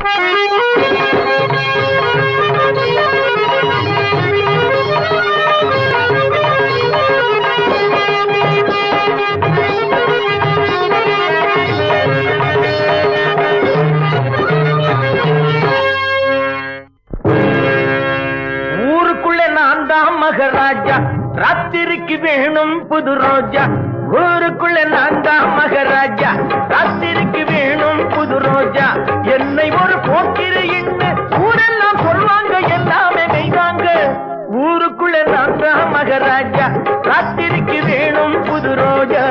ஊருக்குள்ள நான் தான் மகராஜா ராத்திரிக்கு வேணும் புது ரோஜா ஊருக்குள்ள நான் தான் மகராஜா ராத்திரிக்கு வேணும் புது ரோஜா என்னை ஒரு போக்கிரின்னு ஊரெல்லாம் சொல்வாங்க எல்லாமே மெய்வாங்க ஊருக்குள்ள நான் தான் மகராஜா ராத்திரிக்கு வேணும் புது ரோஜா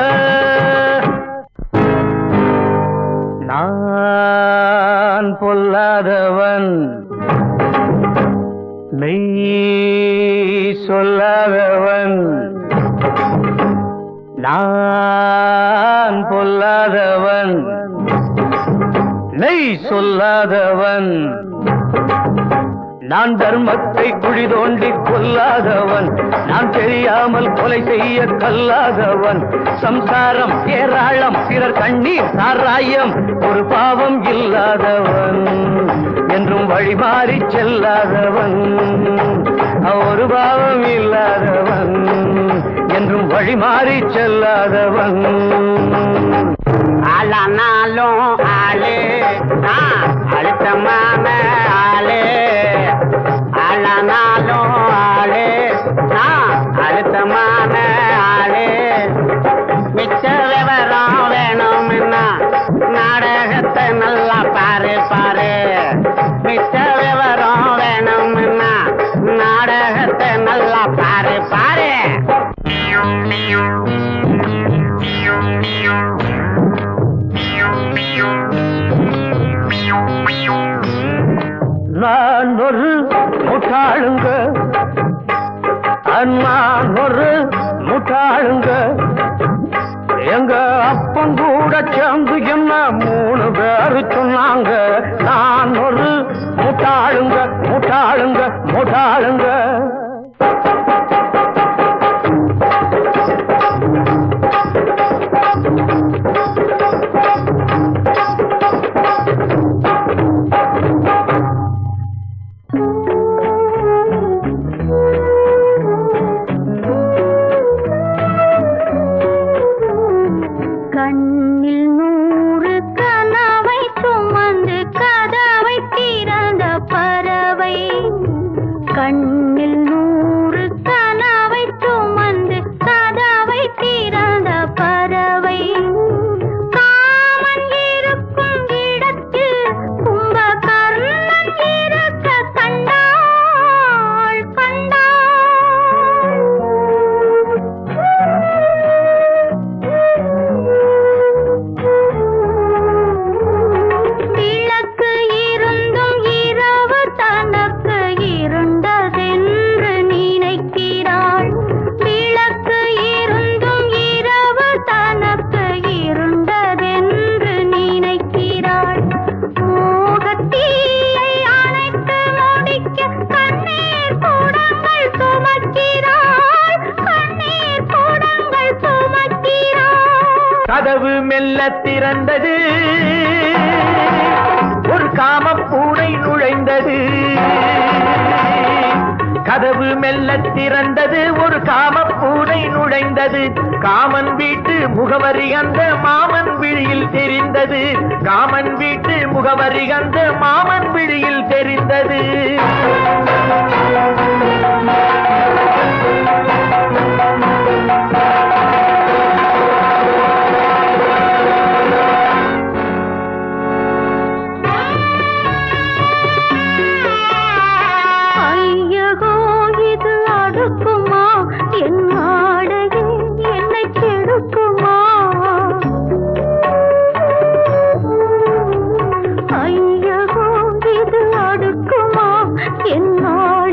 நான் பொல்லாதவன் மெய் சொல்லாதவன் நான் பொல்லாதவன் மெய் சொல்லாதவன் நான் தர்மத்தை குழி தோண்டி கொல்லாதவன் நான் தெரியாமல் கொலை செய்ய கல்லாதவன் சம்சாரம் ஏராளம் பிறர் கண்ணீர் சாராயம் ஒரு பாவம் இல்லாதவன் என்றும் வழிமாறி செல்லாதவன் ஒரு பாவம் இல்லாதவன் என்றும் வழிமாறி செல்லாதவன் ஆளானாலும் ஆளு நான் அழுத்தமான ஆளு ஆளானாலும் ஆளு நான் அழுத்தமான ஆளு மிச்ச விவரம் வேணும்னா நாடகத்தை நல்லா பாரு பாரு மிச்ச விவரம் வேணும்னா நாடகத்தை நல்லா பாரு பாரு நான் ஒரு முட்டாளுங்க நான் ஒரு முட்டாளுங்க எங்க அப்பன் கூட சேர்ந்து என்ன மூணு பேரு சொன்னாங்க நான் ஒரு முட்டாளுங்க முட்டாளுங்க முட்டாளுங்க கண்ணில் நூறு கனவை சுமந்து கதவை திறந்த பறவை கண்ணில் நூறு கனவை சுமந்து கதவை திறந்த பறவை காமன் இருக்கும் இடத்தில் கும்பகர்ணன் இருக்க கண்டாள் கண்டாள் விளக்கு இருந்தும் இரவு தனக்கு இருண்டதென்று நினைக்கிறாள் விளக்கு இருந்தும் இரவு தனக்கு இருண்டதென்று நினைக்கிறாள் மோகத்தீயை அணைத்து முடிக்க கண்ணீர் கூடங்கள் சுமக்கிறாள் கண்ணீர் கூடங்கள் சுமக்கிறாள் கதவு மெல்ல திறந்தது ஒரு காம பூனை நுழைந்தது கதவு மெல்ல திறந்தது ஒரு காம பூனை நுழைந்தது காமன் வீட்டு முகவரி அந்த மாமன் விழியில் தெரிந்தது காமன் வீட்டு முகவரி அந்த மாமன் விழியில் தெரிந்தது ஐயகோ இது அடுக்குமா என் ஆடையே என்னை கெடுக்குமா ஐயகோ இது அடுக்குமா என் ஆடையே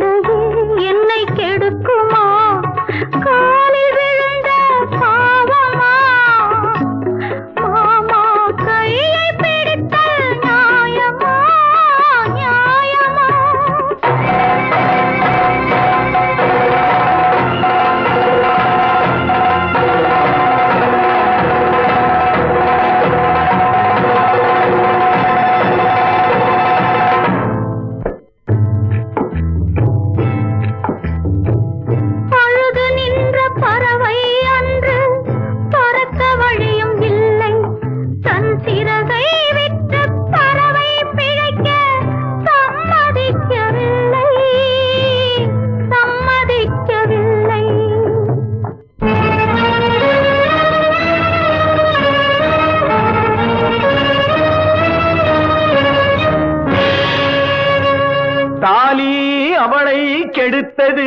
கெடுத்தது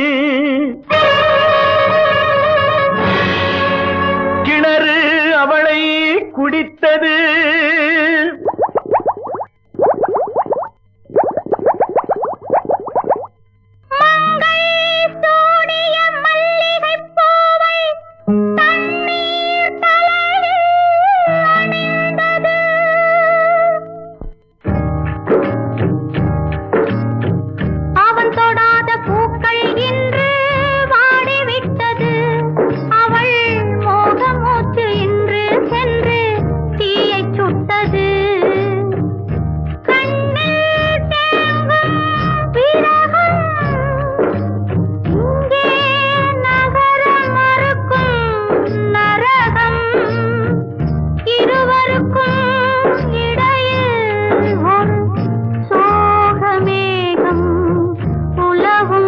கிணறு அவளை குடித்தது மங்கை சூடிய மல்லிகைப் பூவை தண்ணீர் தலையில் அணிந்தது. அவன் தொடாத பூக்கள் இன்று வாடிவிட்டது அவள் மோகமூச்சு இன்று சென்று தீயைச் சுட்டது கண்ணில் தேங்கும் விரகம் இங்கே நகர மறுக்கும் நரகம் இருவருக்கும் இடையில் ஒரு சோகமேகம் உலவும்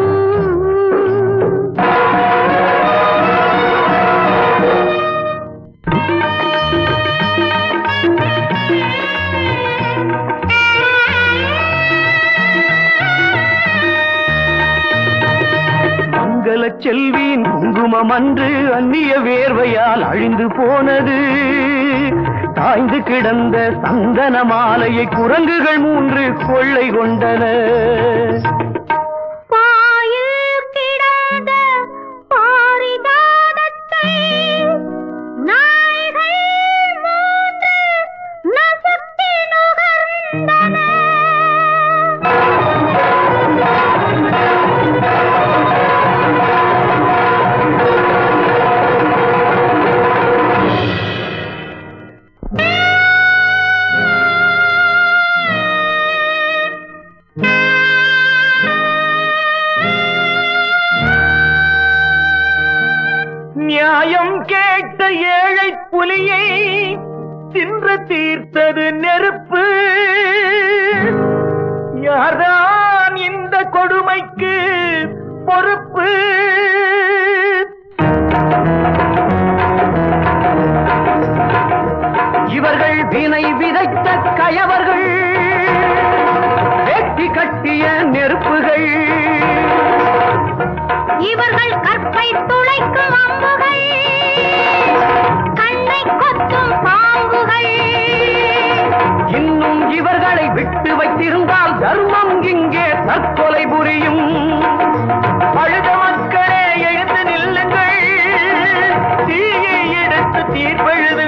மங்கள செல்வியின் குங்குமம் அன்று அந்நிய வேர்வையால் அழிந்து போனது தாய்ந்து கிடந்த சந்தன மாலையை குரங்குகள் மூன்று கொள்ளை கொண்டன பாயில் கிடந்த பாரிஜாதத்தை நாய்கள் மூன்று நசுக்கி நுகர்ந்தன நியாயம் கேட்ட ஏழை புலியை தின்று தீர்த்தது நெருப்பு யார்தான் இந்த கொடுமைக்கு பொறுப்பு இவர்கள் வினை விதைத்த கயவர்கள் வெட்டி கட்டிய நெருப்புகள் இவர்கள் கற்பை துளைக்கும் அம்புகள் கண்ணை கொத்தும் பாம்புகள் இன்னும் இவர்களை விட்டு வைத்திருந்தால் தர்மம் இங்கே தற்கொலை புரியும் அழுத மக்களே எழுந்து நில்லுங்கள் தீயை எடுத்து தீர்ப்பெழுது